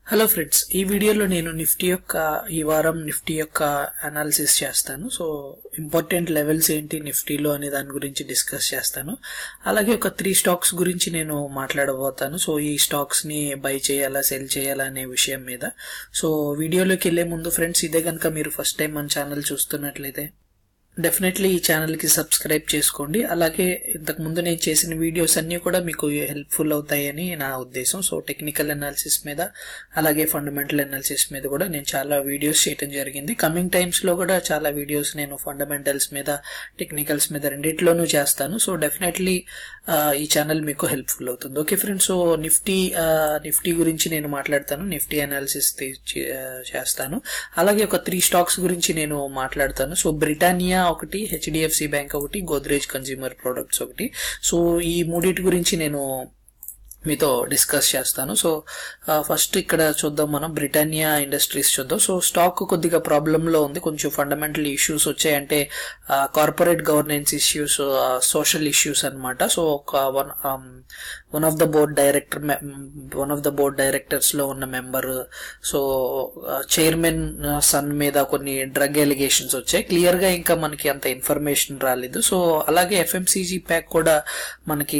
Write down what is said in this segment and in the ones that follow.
hello friends ఈ వీడియోలో నేను నిఫ్టీ యొక్క ఈ వారం నిఫ్టీ యొక్క అనాలిసిస్ చేస్తాను సో ఇంపార్టెంట్ లెవెల్స్ ఏంటి నిఫ్టీలో అనే దాని గురించి డిస్కస్ చేస్తాను అలాగే ఒక త్రీ స్టాక్స్ గురించి నేను మాట్లాడబోతాను సో ఈ స్టాక్స్ ని బై చేయాలా సెల్ చేయాలా అనే విషయం మీద సో వీడియోలోకి వెళ్లే ముందు ఫ్రెండ్స్ ఇదే కనుక మీరు ఫస్ట్ టైం మన ఛానల్ చూస్తున్నట్లయితే డెఫినెట్లీ ఈ ఛానల్కి సబ్స్క్రైబ్ చేసుకోండి అలాగే ఇంతకు ముందు నేను చేసిన వీడియోస్ అన్నీ కూడా మీకు హెల్ప్ఫుల్ అవుతాయని నా ఉద్దేశం సో టెక్నికల్ అనాలిసిస్ మీద అలాగే ఫండమెంటల్ అనాలిసిస్ మీద కూడా నేను చాలా వీడియోస్ చేయడం జరిగింది కమింగ్ టైమ్స్లో కూడా చాలా వీడియోస్ నేను ఫండమెంటల్స్ మీద టెక్నికల్స్ మీద రెండిట్లోనూ చేస్తాను సో డెఫినెట్లీ ఈ ఛానల్ మీకు హెల్ప్ఫుల్ అవుతుంది okay friends so Nifty Nifty గురించి నేను మాట్లాడతాను నిఫ్టీ అనాలిసిస్ చేస్తాను అలాగే ఒక త్రీ స్టాక్స్ గురించి నేను మాట్లాడతాను సో బ్రిటానియా ఒకటి హెచ్డిఎఫ్సి బ్యాంక్ ఒకటి గోద్రేజ్ కన్జ్యూమర్ ప్రొడక్ట్స్ ఒకటి సో ఈ మూడింటి గురించి నేను మీతో డిస్కస్ చేస్తాను సో ఫస్ట్ ఇక్కడ చూద్దాం మనం బ్రిటానియా ఇండస్ట్రీస్ చూద్దాం సో స్టాక్ కొద్దిగా ప్రాబ్లంలో ఉంది కొంచెం ఫండమెంటల్ ఇష్యూస్ వచ్చాయంటే corporate governance issues social issues అనమాట సో ఒక one one of the board director one of the board directors లో ఉన్న మెంబర్ సో చైర్మన్ సన్ మీద కొన్ని డ్రగ్ ఎలిగేషన్స్ వచ్చాయి క్లియర్ గా ఇంకా మనకి అంత ఇన్ఫర్మేషన్ రాలేదు సో అలాగే ఎఫ్ఎంసీజీ ప్యాక్ కూడా మనకి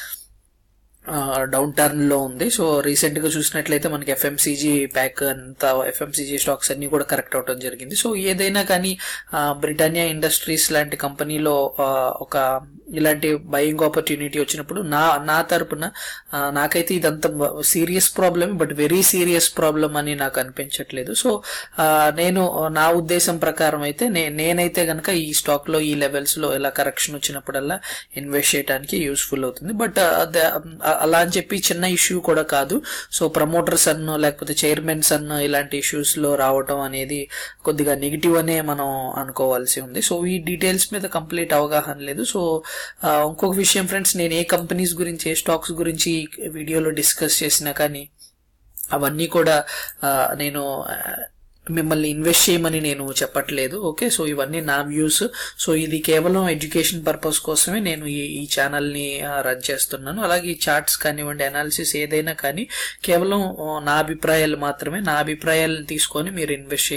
డౌన్ టర్న్ లో ఉంది సో రీసెంట్ గా చూసినట్లయితే మనకి ఎఫ్ఎంసీజీ ప్యాక్ అంతా ఎఫ్ఎంసీజీ స్టాక్స్ అన్ని కూడా కరెక్ట్ అవడం జరిగింది సో ఏదైనా కానీ బ్రిటానియా ఇండస్ట్రీస్ లాంటి కంపెనీలో ఒక ఇలాంటి బయింగ్ ఆపర్చునిటీ వచ్చినప్పుడు నా నా తరపున నాకైతే ఇదంతా serious problem but very serious problem అని నాకు అనిపించట్లేదు సో నేను నా ఉద్దేశం ప్రకారం అయితే నేనైతే గనక ఈ స్టాక్ లో ఈ లెవెల్స్ లో ఇలా కరెక్షన్ వచ్చినప్పుడల్లా ఇన్వెస్ట్ చేయడానికి యూస్ఫుల్ అవుతుంది బట్ అలా అని చెప్పి చిన్న ఇష్యూ కూడా కాదు సో ప్రమోటర్స్ అన్న లేకపోతే చైర్మన్స్ అన్న ఇలాంటి ఇష్యూస్ లో రావటం అనేది కొద్దిగా నెగిటివ్ అనే మనం అనుకోవాల్సి ఉంది సో ఈ డీటెయిల్స్ మీద కంప్లీట్ అవగాహన లేదు సో ఇంకొక విషయం ఫ్రెండ్స్ నేను ఏ కంపెనీస్ గురించి ఏ స్టాక్స్ గురించి వీడియోలో డిస్కస్ చేసినా కానీ అవన్నీ కూడా నేను మిమ్మల్ని ఇన్వెస్ట్ చేయమని నేను చెప్పట్లేదు ఓకే సో ఇవన్నీ నా వ్యూస్ సో ఇది కేవలం ఎడ్యుకేషన్ పర్పస్ కోసమే నేను ఈ ఈ ఛానల్ని రన్ చేస్తున్నాను అలాగే ఈ చార్ట్స్ కానివ్వండి అనాలిసిస్ ఏదైనా కానీ కేవలం నా అభిప్రాయాలు మాత్రమే నా అభిప్రాయాలను తీసుకొని మీరు ఇన్వెస్ట్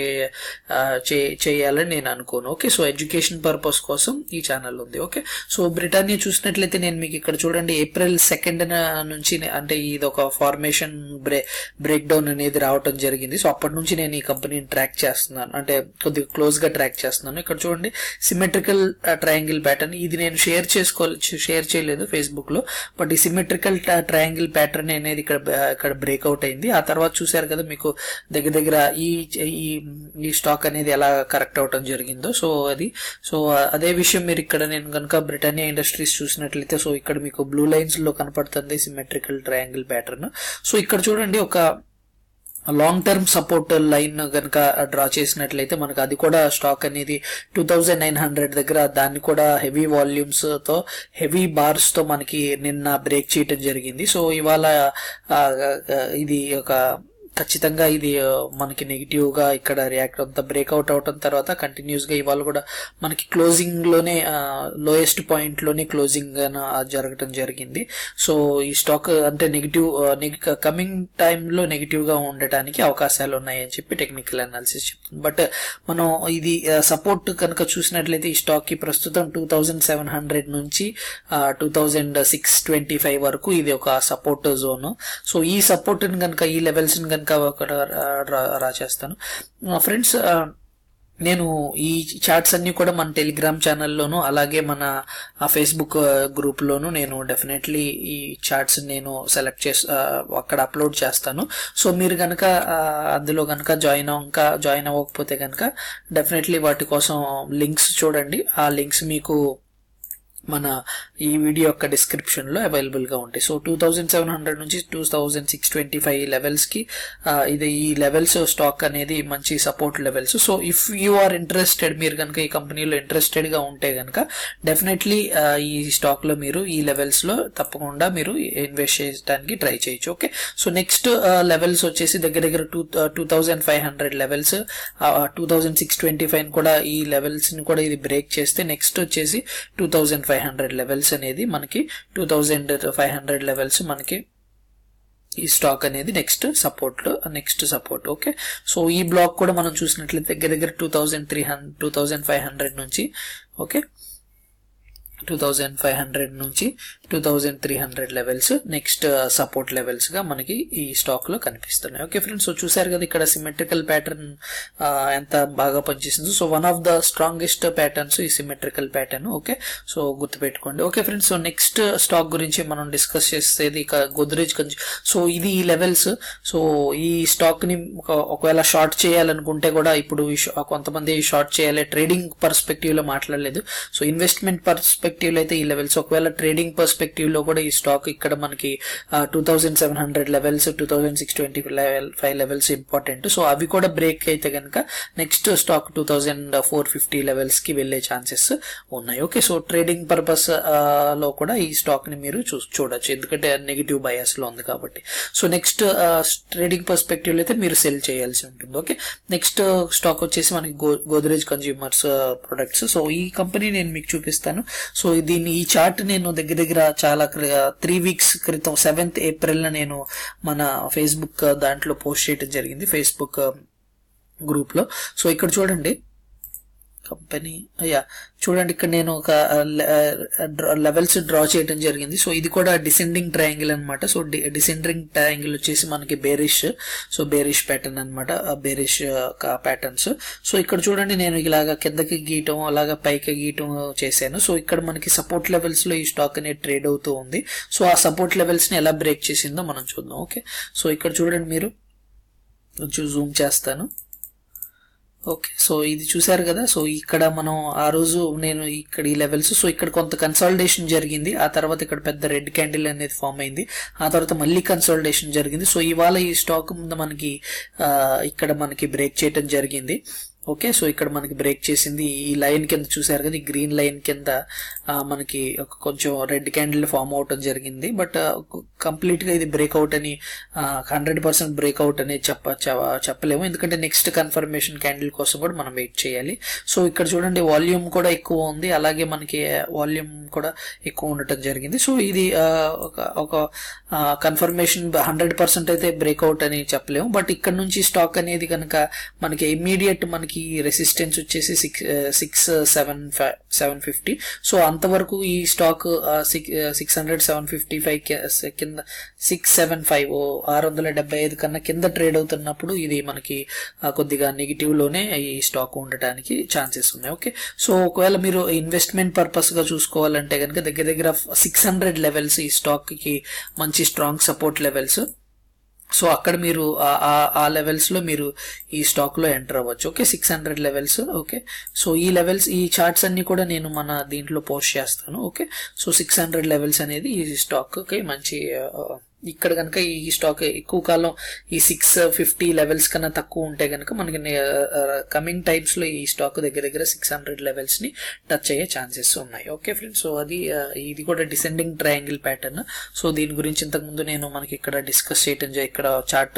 చేయాలని నేను అనుకోను ఓకే సో ఎడ్యుకేషన్ పర్పస్ కోసం ఈ ఛానల్ ఉంది ఓకే సో బ్రిటానియా చూసినట్లయితే నేను మీకు ఇక్కడ చూడండి ఏప్రిల్ సెకండ్ నుంచి అంటే ఇది ఒక ఫార్మేషన్ బ్రే బ్రేక్ డౌన్ అనేది రావటం జరిగింది సో అప్పటి నుంచి నేను ఈ కంపెనీని ట్రాక్ చేస్తున్నాను అంటే కొద్దిగా క్లోజ్ గా ట్రాక్ చేస్తున్నాను ఇక్కడ చూడండి సిమెట్రికల్ ట్రయాంగిల్ ప్యాటర్న్ ఇది నేను షేర్ చేసుకో షేర్ చేయలేదు ఫేస్బుక్ లో బట్ ఈ సిమెట్రికల్ ట్రయాంగిల్ ప్యాటర్న్ అనేది ఇక్కడ ఇక్కడ బ్రేక్అవుట్ అయింది ఆ తర్వాత చూసారు కదా మీకు దగ్గర దగ్గర ఈ ఈ స్టాక్ అనేది ఎలా కరెక్ట్ అవటం జరిగిందో సో అది సో అదే విషయం మీరు ఇక్కడ నేను కనుక బ్రిటానియా ఇండస్ట్రీస్ చూసినట్లయితే సో ఇక్కడ మీకు బ్లూ లైన్స్ లో కనపడుతుంది సిమెట్రికల్ ట్రయాంగిల్ ప్యాటర్న్ సో ఇక్కడ చూడండి ఒక లాంగ్ టర్మ్ సపోర్ట్ లైన్ కనుక డ్రా చేసినట్లయితే మనకు అది కూడా స్టాక్ అనేది టూ థౌజండ్ నైన్ హండ్రెడ్ దగ్గర దాన్ని కూడా హెవీ వాల్యూమ్స్ తో హెవీ బార్స్ తో మనకి నిన్న బ్రేక్ చేయటం జరిగింది సో ఇవాళ ఇది ఒక ఖచ్చితంగా ఇది మనకి నెగిటివ్ గా ఇక్కడ రియాక్ట్ అంతా బ్రేక్అవుట్ అవటం తర్వాత కంటిన్యూస్ గా ఇవాళ కూడా మనకి క్లోజింగ్ లోనే లోయెస్ట్ పాయింట్ లోనే క్లోజింగ్ జరగటం జరిగింది సో ఈ స్టాక్ అంటే నెగిటివ్ కమింగ్ టైంలో నెగిటివ్ గా ఉండటానికి అవకాశాలు ఉన్నాయని చెప్పి టెక్నికల్ అనాలిసిస్ చెప్తుంది బట్ మనం ఇది సపోర్ట్ కనుక చూసినట్లయితే ఈ స్టాక్ కి ప్రస్తుతం టూ థౌజండ్ సెవెన్ హండ్రెడ్ నుంచి two thousand six twenty five వరకు ఇది ఒక సపోర్ట్ జోన్ సో ఈ సపోర్ట్ కనుక ఈ లెవెల్స్ కనుక అక్కడ రా చేస్తాను ఫ్రెండ్స్ నేను ఈ చార్ట్స్ అన్ని కూడా మన టెలిగ్రామ్ ఛానల్లోను అలాగే మన ఫేస్బుక్ గ్రూప్లోను నేను డెఫినెట్లీ ఈ చార్ట్స్ నేను సెలెక్ట్ చేసి అక్కడ అప్లోడ్ చేస్తాను సో మీరు కనుక అందులో కనుక జాయిన్ ఇంకా జాయిన్ అవ్వకపోతే కనుక డెఫినెట్లీ వాటి కోసం లింక్స్ చూడండి ఆ లింక్స్ మీకు మన ఈ వీడియో యొక్క డిస్క్రిప్షన్ లో అవైలబుల్ గా ఉంటాయి so two thousand seven hundred నుంచి two thousand six twenty five levels కి ఇది ఈ లెవెల్స్ స్టాక్ అనేది మంచి support levels so if you are interested మీరు కనుక ఈ కంపెనీలో ఇంట్రెస్టెడ్ గా ఉంటే కనుక డెఫినెట్లీ ఈ స్టాక్ లో మీరు ఈ లెవెల్స్ లో తప్పకుండా మీరు ఇన్వెస్ట్ చేయడానికి ట్రై చేయొచ్చు ఓకే సో నెక్స్ట్ లెవెల్స్ వచ్చేసి దగ్గర దగ్గర two two thousand five hundred levels two thousand six twenty five కూడా ఈ లెవెల్స్ ని కూడా ఇది బ్రేక్ చేస్తే నెక్స్ట్ వచ్చేసి two thousand five hundred levels అనేది మనకి two thousand five hundred levels మనకి ఈ స్టాక్ అనేది next support next support okay so ఈ బ్లాక్ కూడా మనం చూసినట్లయితే దగ్గర దగ్గర two thousand three hundred two thousand five hundred నుంచి okay two thousand five hundred నుంచి two thousand three hundred levels next support levels గా మనకి ఈ స్టాక్ లో కనిపిస్తున్నాయి ఓకే ఫ్రెండ్స్ సో చూసారు కదా ఇక్కడ సిమెట్రికల్ ప్యాటర్న్ ఎంత బాగా పనిచేసింది so one of the strongest patterns ఈ సిమెట్రికల్ ప్యాటర్న్ ఓకే సో గుర్తుపెట్టుకోండి okay friends so next stock గురించి మనం డిస్కస్ చేసేది ఇక గోద్రేజ్ కన్జ్యూ సో ఇది ఈ లెవెల్స్ సో ఈ స్టాక్ ని ఒక- ఒకవేళ షార్ట్ చేయాలనుకుంటే కూడా ఇప్పుడు ఈ షా- కొంతమంది షార్ట్ చేయాలి ట్రేడింగ్ పర్స్పెక్టివ్ లో మాట్లాడలేదు సో ఇన్వెస్ట్మెంట్ పర్స్పెక్టివ్ లో అయితే ఈ లెవెల్స్ ఒకవేళ ట్రేడింగ్ పర్స్పెక్టివ్ లో కూడా ఈ స్టాక్ ఇక్కడ మనకి two thousand seven hundred levels two thousand six twenty level five levels important so అవి కూడా బ్రేక్ అయితే కనుక next stock two thousand four fifty levels కి వెళ్లే ఛాన్సెస్ ఉన్నాయి ఓకే సో ట్రేడింగ్ పర్పస్ లో కూడా ఈ స్టాక్ ని మీరు చూ చూడొచ్చు ఎందుకంటే నెగిటివ్ బయాస్ లో ఉంది కాబట్టి సో నెక్స్ట్ ట్రేడింగ్ పర్స్పెక్టివ్ లో అయితే మీరు సెల్ చేయాల్సి ఉంటుంది ఓకే నెక్స్ట్ స్టాక్ వచ్చేసి మనకి గో గోద్రేజ్ కన్జ్యూమర్స్ ప్రొడక్ట్స్ సో ఈ కంపెనీ నేను మీకు చూపిస్తాను సో దీన్ని ఈ చార్ట్ నేను దగ్గర దగ్గర చాలా త్రీ వీక్స్ క్రితం సెవెంత్ ఏప్రిల్ నేను మన ఫేస్బుక్ దాంట్లో పోస్ట్ చేయడం జరిగింది ఫేస్బుక్ గ్రూప్ లో సో ఇక్కడ చూడండి కంపెనీ అయ్యా చూడండి ఇక్కడ నేను ఒక లెవెల్స్ డ్రా చేయడం జరిగింది సో ఇది కూడా డిసెండింగ్ ట్రయాంగిల్ అన్నమాట సో డిసెండింగ్ ట్రయాంగిల్ వచ్చేసి మనకి బేరిష్ సో బేరిష్ ప్యాటర్న్ అనమాట బేరిష్ ప్యాటర్న్స్ సో ఇక్కడ చూడండి నేను ఇలాగా కిందకి గీయటం అలాగా పైకి గీయటం చేశాను సో ఇక్కడ మనకి సపోర్ట్ లెవెల్స్ లో ఈ స్టాక్ అనేది ట్రేడ్ అవుతూ ఉంది సో ఆ సపోర్ట్ లెవెల్స్ ని ఎలా బ్రేక్ చేసిందో మనం చూద్దాం ఓకే సో ఇక్కడ చూడండి మీరు కొంచెం జూమ్ చేస్తాను ఓకే సో ఇది చూసారు కదా సో ఇక్కడ మనం ఆ రోజు నేను ఇక్కడ ఈ లెవెల్స్ సో ఇక్కడ కొంత కన్సాలిడేషన్ జరిగింది ఆ తర్వాత ఇక్కడ పెద్ద రెడ్ క్యాండిల్ అనేది ఫామ్ అయింది ఆ తర్వాత మళ్ళీ కన్సాలిడేషన్ జరిగింది సో ఇవాళ ఈ స్టాక్ ముందు మనకి ఆ, ఇక్కడ మనకి బ్రేక్ చేయటం జరిగింది ఓకే సో ఇక్కడ మనకి బ్రేక్ చేసింది ఈ లైన్ కింద చూసారు కదా ఈ గ్రీన్ లైన్ కింద ఆ, మనకి ఒక కొంచెం రెడ్ క్యాండిల్ ఫామ్ అవటం జరిగింది బట్ కంప్లీట్ గా ఇది బ్రేక్అవుట్ అని హండ్రెడ్ పర్సెంట్ బ్రేక్అవుట్ అనేది చెప్ప చెప్ప- చెప్పలేము ఎందుకంటే నెక్స్ట్ కన్ఫర్మేషన్ క్యాండిల్ కోసం కూడా మనం వెయిట్ చేయాలి సో ఇక్కడ చూడండి వాల్యూమ్ కూడా ఎక్కువ ఉంది అలాగే మనకి వాల్యూమ్ కూడా ఎక్కువ ఉండటం జరిగింది సో ఇది ఆ, ఒక ఒక కన్ఫర్మేషన్ హండ్రెడ్ పర్సెంట్ అయితే బ్రేక్అవుట్ అని చెప్పలేము బట్ ఇక్కడ నుంచి స్టాక్ అనేది కనుక మనకి ఇమీడియట్ మనకి రెసిస్టెన్స్ వచ్చేసి six six seven seven fifty so అంతవరకు ఈ stock six hundred seven fifty five కింద సిక్స్ సెవెన్ ఫైవ్ ఆరు వందల డెబ్బై ఐదు కన్నా కింద ట్రేడ్ అవుతున్నప్పుడు ఇది మనకి ఆ, కొద్దిగా నెగిటివ్ లోనే ఈ స్టాక్ ఉండటానికి ఛాన్సెస్ ఉన్నాయి ఓకే సో ఒకవేళ మీరు ఇన్వెస్ట్మెంట్ పర్పస్ గా చూసుకోవాలంటే కనుక దగ్గర దగ్గర సిక్స్ హండ్రెడ్ లెవెల్స్ ఈ స్టాక్ కి మంచి స్ట్రాంగ్ సపోర్ట్ లెవెల్స్ సో అక్కడ మీరు ఆ- ఆ- ఆ లెవెల్స్ లో మీరు ఈ స్టాక్ లో ఎంటర్ అవ్వచ్చు okay six hundred levels okay so ఈ లెవెల్స్ ఈ చార్ట్స్ అన్ని కూడా నేను మన దీంట్లో పోస్ట్ చేస్తాను okay so six hundred levels అనేది ఈ స్టాక్ కి మంచి ఆ, ఇక్కడ కనుక ఈ స్టాక్ ఎక్కువ కాలం ఈ సిక్స్ ఫిఫ్టీ లెవెల్స్ కన్నా తక్కువ ఉంటే కనుక మనకి కమింగ్ టైమ్స్ లో ఈ స్టాక్ దగ్గర దగ్గర సిక్స్ హండ్రెడ్ లెవెల్స్ ని టచ్ అయ్యే ఛాన్సెస్ ఉన్నాయి ఓకే ఫ్రెండ్స్ సో అది ఆ, ఇది కూడా డిసెండింగ్ ట్రయాంగిల్ ప్యాటర్న్ సో దీని గురించి ఇంతకు ముందు నేను మనకి ఇక్కడ డిస్కస్ చేయటం జ- ఇక్కడ చార్ట్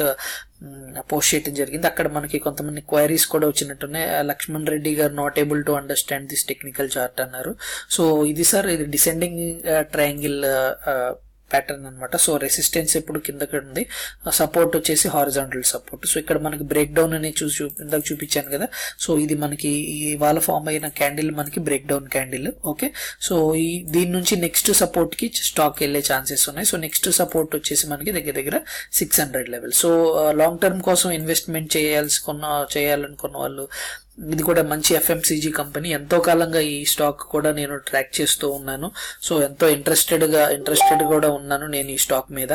పోస్ట్ చేయటం జరిగింది అక్కడ మనకి కొంతమంది క్వైరీస్ కూడా వచ్చినట్టున్నాయి ఆ, లక్ష్మణ్ రెడ్డి గారు not able to understand this technical chart అన్నారు సో ఇది సార్ ఇది డిసెండింగ్ ట్రయాంగిల్ ప్యాటర్న్ అన్నమాట సో రెసిస్టెన్స్ ఎప్పుడు కిందకి ఉంది సపోర్ట్ వచ్చేసి హారిజాంటల్ సపోర్ట్ సో ఇక్కడ మనకి బ్రేక్ డౌన్ అనేది చూసి చూ- ఇందాక చూపించాను కదా సో ఇది మనకి ఇవాళ ఫామ్ అయిన క్యాండిల్ మనకి break down candle okay so ఈ దీని నుంచి నెక్స్ట్ సపోర్ట్ కి స్టాక్ వెళ్ళే ఛాన్సెస్ ఉన్నాయి సో నెక్స్ట్ సపోర్ట్ వచ్చేసి మనకి దగ్గర దగ్గర six hundred level so long term కోసం ఇన్వెస్ట్మెంట్ చేయాల్సుకున్న చేయాలనుకున్న వాళ్ళు ఇది కూడా మంచి ఎఫ్ఎంసీజీ కంపెనీ ఎంతో కాలంగా ఈ స్టాక్ కూడా నేను ట్రాక్ చేస్తూ ఉన్నాను సో ఎంతో ఇంట్రెస్టెడ్ గా ఇంట్రెస్టెడ్ కూడా ఉన్నాను నేను ఈ స్టాక్ మీద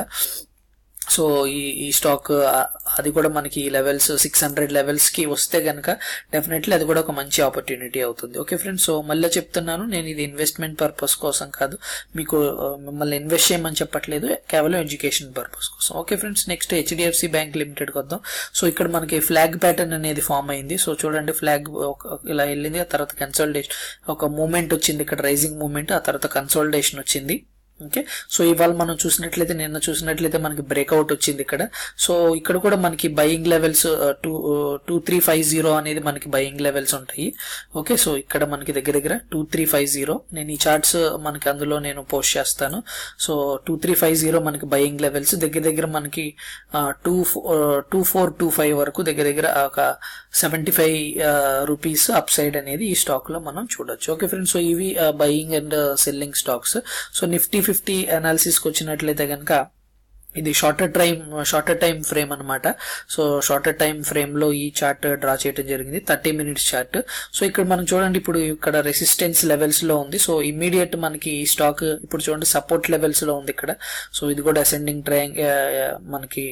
సో ఈ ఈ స్టాక్ ఆ, అది కూడా మనకి ఈ లెవెల్స్ సిక్స్ హండ్రెడ్ లెవెల్స్ కి వస్తే గనక డెఫినెట్లీ అది కూడా ఒక మంచి ఆపర్చునిటీ అవుతుంది ఓకే ఫ్రెండ్స్ సో మళ్ళీ చెప్తున్నాను నేను ఇది ఇన్వెస్ట్మెంట్ పర్పస్ కోసం కాదు మీకు ఆ, మిమ్మల్ని ఇన్వెస్ట్ చేయమని చెప్పట్లేదు కేవలం ఎడ్యుకేషన్ పర్పస్ కోసం okay friends next HDFC bank limited వద్దాం సో ఇక్కడ మనకి ఫ్లాగ్ ప్యాటర్న్ అనేది ఫామ్ అయింది సో చూడండి ఫ్లాగ్ ఇలా వెళ్ళింది ఆ తర్వాత కన్సల్టేషన్ ఒక మూమెంట్ వచ్చింది ఇక్కడ రైజింగ్ మూమెంట్ ఆ తర్వాత కన్సల్టేషన్ వచ్చింది ఓకే సో ఇవాళ మనం చూసినట్లయితే నిన్న చూసినట్లయితే మనకి బ్రేక్అవుట్ వచ్చింది ఇక్కడ సో ఇక్కడ కూడా మనకి buying levels two two three five zero అనేది మనకి బయింగ్ లెవెల్స్ ఉంటాయి ఓకే సో ఇక్కడ మనకి దగ్గర దగ్గర టూ త్రీ ఫైవ్ జీరో నేను ఈ చార్ట్స్ మనకి అందులో నేను పోస్ట్ చేస్తాను so two three five zero మనకి బయింగ్ లెవెల్స్ దగ్గర దగ్గర మనకి two two four two five వరకు దగ్గర దగ్గర ఒక seventy five rupees upside అనేది ఈ స్టాక్ లో మనం చూడొచ్చు ఓకే ఫ్రెండ్స్ సో ఇవి buying and selling stocks so Nifty fifty analysis కి వచ్చినట్లయితే కనుక ఇది shorter time shorter time frame అనమాట సో షార్టర్ టైం ఫ్రేమ్ లో ఈ చార్ట్ డ్రా చేయడం జరిగింది థర్టీ మినిట్స్ చార్ట్ సో ఇక్కడ మనం చూడండి ఇప్పుడు ఇక్కడ రెసిస్టెన్స్ లెవెల్స్ లో ఉంది సో ఇమీడియట్ మనకి ఈ స్టాక్ ఇప్పుడు చూడండి సపోర్ట్ లెవెల్స్ లో ఉంది ఇక్కడ సో ఇది కూడా అసెండింగ్ ట్రయాంగ్ మనకి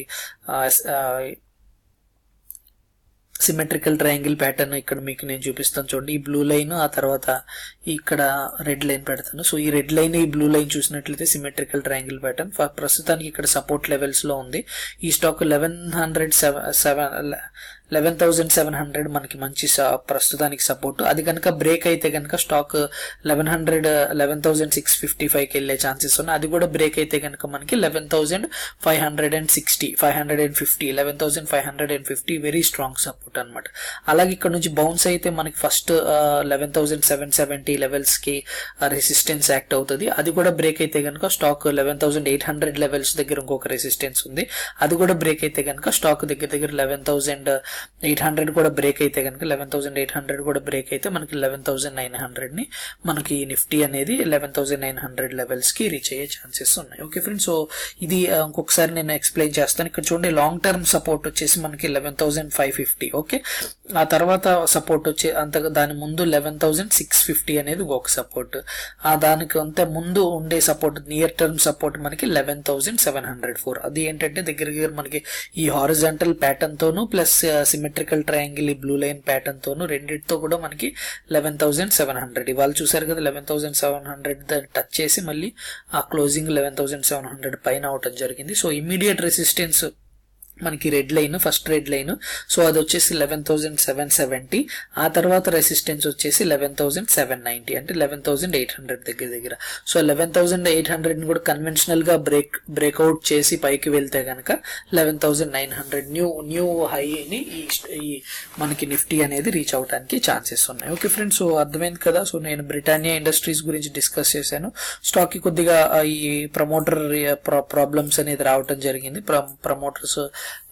సిమెట్రికల్ ట్రయాంగిల్ ప్యాటర్న్ ఇక్కడ మీకు నేను చూపిస్తాను చూడండి ఈ బ్లూ లైన్ ఆ తర్వాత ఇక్కడ రెడ్ లైన్ పెడతాను సో ఈ రెడ్ లైన్ ఈ బ్లూ లైన్ చూసినట్లయితే సిమెట్రికల్ ట్రయాంగిల్ ప్యాటర్న్ ప్రస్తుతానికి ఇక్కడ సపోర్ట్ లెవెల్స్ లో ఉంది ఈ stock eleven hundred seven eleven thousand seven hundred మనకి మంచి ప్రస్తుతానికి సపోర్ట్ అది కనుక బ్రేక్ అయితే కనుక stock eleven hundred eleven thousand six fifty ఫైవ్కి వెళ్ళే ఛాన్సెస్ ఉన్నాయి అది కూడా బ్రేక్ అయితే కనుక మనకి eleven thousand five hundred and sixty five hundred and fifty eleven thousand five hundred and fifty very strong support అనమాట అలాగే ఇక్కడ నుంచి బౌన్స్ అయితే మనకి first eleven thousand seven seventy levels కి రెసిస్టెన్స్ యాక్ట్ అవుతుంది అది కూడా బ్రేక్ అయితే కనుక stock eleven thousand eight hundred levels దగ్గర ఇంకొక రెసిస్టెన్స్ ఉంది అది కూడా బ్రేక్ అయితే కనుక స్టాక్ దగ్గర దగ్గర లెవెన్ థౌసండ్ ఎయిట్ హండ్రెడ్ కూడా బ్రేక్ అయితే కనుక లెవెన్ థౌసండ్ ఎయిట్ హండ్రెడ్ కూడా బ్రేక్ అయితే మనకి లెవెన్ థౌసండ్ నైన్ హండ్రెడ్ ని మనకి నిఫ్టీ అనేది eleven thousand nine hundred levels కి రీచ్ అయ్యే ఛాన్సెస్ ఉన్నాయి ఓకే ఫ్రెండ్స్ సో ఇది ఇంకొకసారి నేను ఎక్స్ప్లెయిన్ చేస్తాను ఇక్కడ చూడండి లాంగ్ టర్మ్ సపోర్ట్ వచ్చేసి మనకి eleven thousand five fifty okay ఆ తర్వాత సపోర్ట్ వచ్చే అంత దాని ముందు లెవెన్ థౌసండ్ సిక్స్ ఫిఫ్టీ అనేది ఒక సపోర్ట్ ఆ దానికి అంత ముందు ఉండే సపోర్ట్ నియర్ టర్మ్ సపోర్ట్ మనకి eleven thousand seven hundred four అది ఏంటంటే దగ్గర దగ్గర మనకి ఈ హారిజాంటల్ ప్యాటర్న్ తోను ప్లస్ సిమెట్రికల్ ట్రయాంగిల్ ఈ బ్లూ లైన్ ప్యాటర్న్ తోను రెండింటితో కూడా మనకి లెవెన్ థౌసండ్ సెవెన్ హండ్రెడ్ ఇవాళ చూసారు కదా eleven thousand seven hundred touch చేసి మళ్ళీ ఆ closing eleven thousand seven hundred పైన అవటం జరిగింది సో ఇమీడియట్ రెసిస్టెన్స్ మనకి red line first red line so అది వచ్చేసి లెవెన్ థౌసండ్ సెవెన్ సెవెంటీ ఆ తర్వాత రెసిస్టెన్స్ వచ్చేసి లెవెన్ థౌసండ్ సెవెన్ నైన్టీ అంటే లెవెన్ థౌసండ్ ఎయిట్ హండ్రెడ్ దగ్గర దగ్గర so eleven thousand eight hundred కూడా కన్వెన్షనల్ గా బ్రేక్ బ్రేక్అవుట్ చేసి పైకి వెళ్తే కనుక eleven thousand nine hundred new new హైని ఈ ఈ మనకి నిఫ్టీ అనేది రీచ్ అవడానికి ఛాన్సెస్ ఉన్నాయి ఓకే ఫ్రెండ్స్ సో అర్థమైంది కదా సో నేను బ్రిటానియా ఇండస్ట్రీస్ గురించి డిస్కస్ చేశాను స్టాక్ కి కొద్దిగా ఈ ప్రమోటర్ ప్రాబ్లమ్స్ అనేది రావటం జరిగింది ప్రమోటర్స్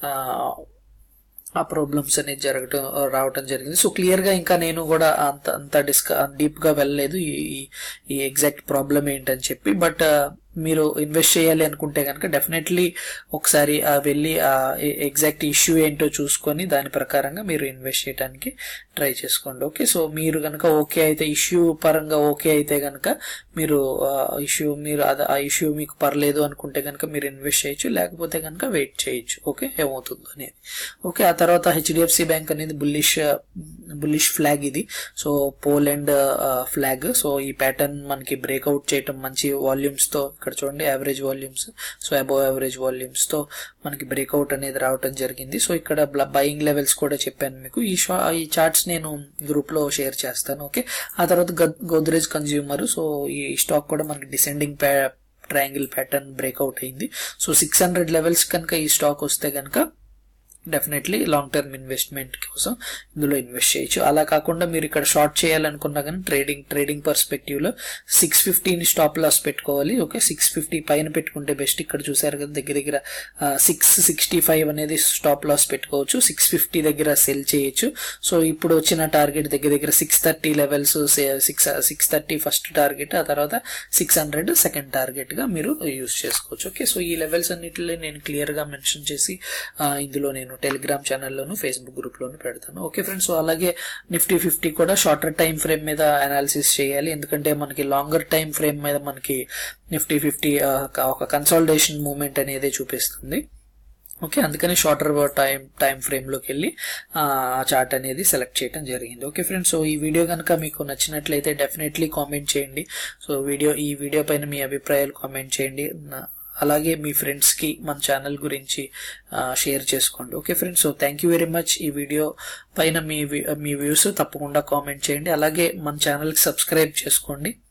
ఆ ప్రాబ్లమ్స్ అనేది జరగటం రావటం జరిగింది సో క్లియర్ గా ఇంకా నేను కూడా అంత అంత డిస్క డీప్ గా వెళ్ళలేదు ఈ ఈ ఎగ్జాక్ట్ ప్రాబ్లం ఏంటని చెప్పి బట్ మీరు ఇన్వెస్ట్ చేయాలి అనుకుంటే కనుక డెఫినెట్లీ ఒకసారి వెళ్ళి ఆ ఎగ్జాక్ట్ ఇష్యూ ఏంటో చూసుకొని దాని ప్రకారంగా మీరు ఇన్వెస్ట్ చేయడానికి ట్రై చేసుకోండి ఓకే సో మీరు కనుక ఓకే అయితే ఇష్యూ పరంగా ఓకే అయితే కనుక మీరు ఇష్యూ మీరు ఆ ఇష్యూ మీకు పర్లేదు అనుకుంటే కనుక మీరు ఇన్వెస్ట్ చేయొచ్చు లేకపోతే కనుక వెయిట్ చేయొచ్చు ఓకే ఏమవుతుందో అనేది ఓకే ఆ తర్వాత హెచ్డిఎఫ్సి బ్యాంక్ అనేది బుల్లిష్ బుల్లిష్ ఫ్లాగ్ ఇది సో పోలెండ్ ఫ్లాగ్ సో ఈ ప్యాటర్న్ మనకి బ్రేక్అవుట్ చేయటం మంచి వాల్యూమ్స్ తో ఇక్కడ చూడండి average volumes so above average volumes తో మనకి బ్రేక్అవుట్ అనేది రావటం జరిగింది సో ఇక్కడ బయింగ్ లెవెల్స్ కూడా చెప్పాను మీకు ఈ షా ఈ చార్ట్స్ నేను గ్రూప్ లో షేర్ చేస్తాను ఓకే ఆ తర్వాత గోద్రేజ్ కన్జ్యూమర్ సో ఈ స్టాక్ కూడా మనకి డిసెండింగ్ ట్రయాంగిల్ ప్యాటర్న్ బ్రేక్అవుట్ అయింది సో సిక్స్ హండ్రెడ్ లెవెల్స్ కనుక ఈ స్టాక్ వస్తే కనుక డెఫినెట్లీ లాంగ్ టర్మ్ ఇన్వెస్ట్మెంట్ కోసం ఇందులో ఇన్వెస్ట్ చేయొచ్చు అలా కాకుండా మీరు ఇక్కడ షార్ట్ చేయాలనుకున్నా కానీ ట్రేడింగ్ ట్రేడింగ్ పర్స్పెక్టివ్ లో సిక్స్ ఫిఫ్టీని స్టాప్ లాస్ పెట్టుకోవాలి ఓకే సిక్స్ ఫిఫ్టీ పైన పెట్టుకుంటే బెస్ట్ ఇక్కడ చూసారు కదా దగ్గర దగ్గర సిక్స్ సిక్స్టీ ఫైవ్ అనేది స్టాప్ లాస్ పెట్టుకోవచ్చు సిక్స్ ఫిఫ్టీ దగ్గర సెల్ చేయొచ్చు సో ఇప్పుడు వచ్చిన టార్గెట్ దగ్గర దగ్గర six thirty levels six six thirty first target ఆ తర్వాత సిక్స్ హండ్రెడ్ సెకండ్ టార్గెట్ గా మీరు యూస్ చేసుకోవచ్చు ఓకే సో ఈ లెవెల్స్ అన్నిటిలో నేను క్లియర్ గా మెన్షన్ చేసి ఇందులో నేను టెలిగ్రామ్ ఛానల్లోను ఫేస్బుక్ గ్రూప్లోను పెడతాను ఓకే ఫ్రెండ్స్ సో అలాగే నిఫ్టీ ఫిఫ్టీ కూడా షార్టర్ టైం ఫ్రేమ్ మీద అనాలిసిస్ చేయాలి ఎందుకంటే మనకి లాంగర్ టైం ఫ్రేమ్ మీద మనకి నిఫ్టీ ఫిఫ్టీ ఒక కన్సాలిడేషన్ మూమెంట్ అనేది చూపిస్తుంది ఓకే అందుకని షార్టర్ టైం టైం ఫ్రేమ్లోకి వెళ్ళి ఆ చార్ట్ అనేది సెలెక్ట్ చేయడం జరిగింది ఓకే ఫ్రెండ్స్ సో ఈ వీడియో కనుక మీకు నచ్చినట్లయితే డెఫినెట్లీ కామెంట్ చేయండి సో వీడియో ఈ వీడియో పైన మీ అభిప్రాయాలు కామెంట్ చేయండి అలాగే మీ ఫ్రెండ్స్కి మన ఛానల్ గురించి షేర్ చేసుకోండి okay friends so thank you very much ఈ వీడియో పైన మీ మీ వ్యూస్ తప్పకుండా కామెంట్ చేయండి అలాగే మన ఛానల్కి సబ్స్క్రైబ్ చేసుకోండి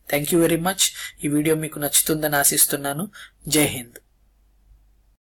థ్యాంక్ యూ వెరీ మచ్ ఈ వీడియో మీకు నచ్చుతుందని ఆశిస్తున్నాను జై హింద్